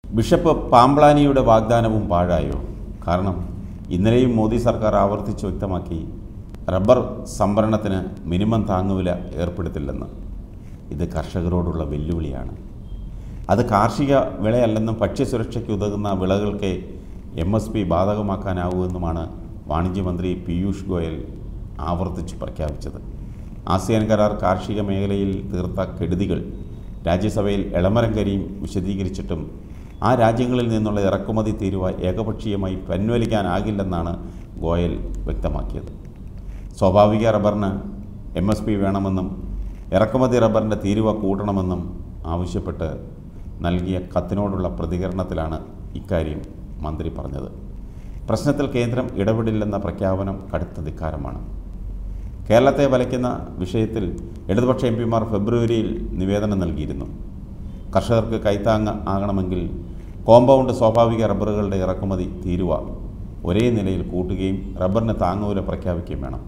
bishop പാമ്പ്ലാനിയുടെ വാഗ്ദാനവും പാഴായോ കാരണം ഇന്നലെയും മോദി സർക്കാർ ആവർത്തിച്ച് വ്യക്തമാക്കി റബ്ബർ സംഭരണത്തിന് മിനിമം താങ്ങുവില ഏർപ്പെടുത്തില്ലെന്ന് ഇത് കർഷകരോടുള്ള വെല്ലുവിളിയാണ് അത് കാർഷിക വിളയല്ലെന്നും ഭക്ഷ്യസുരക്ഷയ്ക്ക് ഉതകുന്ന വിളകൾക്ക് എം എസ് പി ബാധകമാക്കാനാവൂ എന്നുമാണ് വാണിജ്യമന്ത്രി പീയൂഷ് ഗോയൽ ആവർത്തിച്ച് പ്രഖ്യാപിച്ചത് ആസിയാൻ കരാർ കാർഷിക മേഖലയിൽ തീർത്ത കെടുതികൾ രാജ്യസഭയിൽ എളമരം കരീം വിശദീകരിച്ചിട്ടും ആ രാജ്യങ്ങളിൽ നിന്നുള്ള ഇറക്കുമതി തീരുവ ഏകപക്ഷീയമായി പിൻവലിക്കാനാകില്ലെന്നാണ് ഗോയൽ വ്യക്തമാക്കിയത് സ്വാഭാവിക റബ്ബറിന് എം എസ് പി വേണമെന്നും ഇറക്കുമതി റബ്ബറിൻ്റെ തീരുവ കൂട്ടണമെന്നും ആവശ്യപ്പെട്ട് നൽകിയ കത്തിനോടുള്ള പ്രതികരണത്തിലാണ് ഇക്കാര്യം മന്ത്രി പറഞ്ഞത് പ്രശ്നത്തിൽ കേന്ദ്രം ഇടപെടില്ലെന്ന പ്രഖ്യാപനം കടുത്ത ധിക്കാരമാണ് കേരളത്തെ വലയ്ക്കുന്ന വിഷയത്തിൽ ഇടതുപക്ഷ എം പിമാർ ഫെബ്രുവരിയിൽ നിവേദനം നൽകിയിരുന്നു കർഷകർക്ക് കൈത്താങ്ങ് ആകണമെങ്കിൽ കോമ്പൗണ്ട് സ്വാഭാവിക റബ്ബറുകളുടെ ഇറക്കുമതി തീരുവ ഒരേ നിലയിൽ കൂട്ടുകയും റബ്ബറിന് താങ്ങുവില പ്രഖ്യാപിക്കുകയും വേണം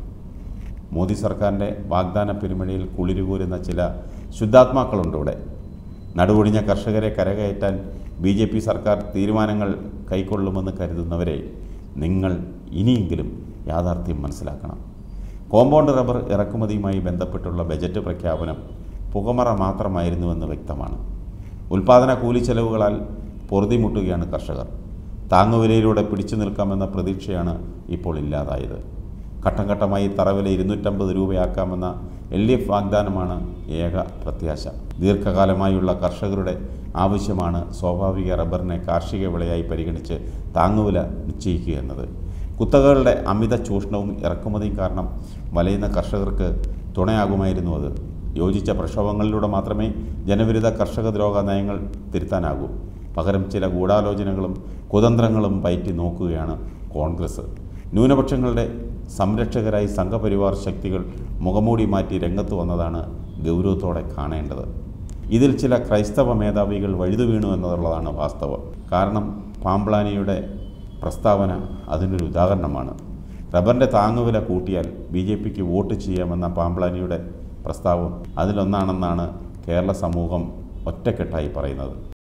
മോദി സർക്കാരിൻ്റെ വാഗ്ദാന പെരുമഴയിൽ കുളിരുകൂരുന്ന ചില ശുദ്ധാത്മാക്കളുണ്ട് ഇവിടെ നടുവൊടിഞ്ഞ കർഷകരെ കരകയറ്റാൻ ബി ജെ പി സർക്കാർ തീരുമാനങ്ങൾ കൈക്കൊള്ളുമെന്ന് കരുതുന്നവരെ നിങ്ങൾ ഇനിയെങ്കിലും യാഥാർത്ഥ്യം മനസ്സിലാക്കണം കോമ്പൗണ്ട് റബ്ബർ ഇറക്കുമതിയുമായി ബന്ധപ്പെട്ടുള്ള ബജറ്റ് പ്രഖ്യാപനം പുകമറ മാത്രമായിരുന്നുവെന്ന് വ്യക്തമാണ് ഉൽപാദന കൂലിച്ചെലവുകളാൽ പൊറുതിമുട്ടുകയാണ് കർഷകർ താങ്ങുവിലയിലൂടെ പിടിച്ചു നിൽക്കാമെന്ന പ്രതീക്ഷയാണ് ഇപ്പോൾ ഇല്ലാതായത് ഘട്ടം ഘട്ടമായി തറവില ഇരുന്നൂറ്റമ്പത് രൂപയാക്കാമെന്ന എൽ ഡി എഫ് വാഗ്ദാനമാണ് ഏക പ്രത്യാശ ദീർഘകാലമായുള്ള കർഷകരുടെ ആവശ്യമാണ് സ്വാഭാവിക റബ്ബറിനെ കാർഷിക വിളയായി പരിഗണിച്ച് താങ്ങുവില നിശ്ചയിക്കുക എന്നത് കുത്തകകളുടെ അമിത ചൂഷണവും ഇറക്കുമതിയും കാരണം വലയുന്ന കർഷകർക്ക് തുണയാകുമായിരുന്നു അത് യോജിച്ച പ്രക്ഷോഭങ്ങളിലൂടെ മാത്രമേ ജനവിരുദ്ധ കർഷക ദ്രോഹ നയങ്ങൾ തിരുത്താനാകൂ പകരം ചില ഗൂഢാലോചനകളും കുതന്ത്രങ്ങളും പയറ്റി നോക്കുകയാണ് കോൺഗ്രസ് ന്യൂനപക്ഷങ്ങളുടെ സംരക്ഷകരായി സംഘപരിവാർ ശക്തികൾ മുഖമൂടി മാറ്റി രംഗത്ത് വന്നതാണ് ഗൗരവത്തോടെ കാണേണ്ടത് ഇതിൽ ചില ക്രൈസ്തവ മേധാവികൾ വഴുതു വീണു എന്നുള്ളതാണ് വാസ്തവം കാരണം പാമ്പ്ലാനിയുടെ പ്രസ്താവന അതിനൊരു ഉദാഹരണമാണ് റബ്ബറിൻ്റെ താങ്ങുവില കൂട്ടിയാൽ ബി ജെ പിക്ക് വോട്ട് ചെയ്യാമെന്ന പാമ്പ്ലാനിയുടെ പ്രസ്താവം അതിലൊന്നാണെന്നാണ് കേരള സമൂഹം ഒറ്റക്കെട്ടായി പറയുന്നത്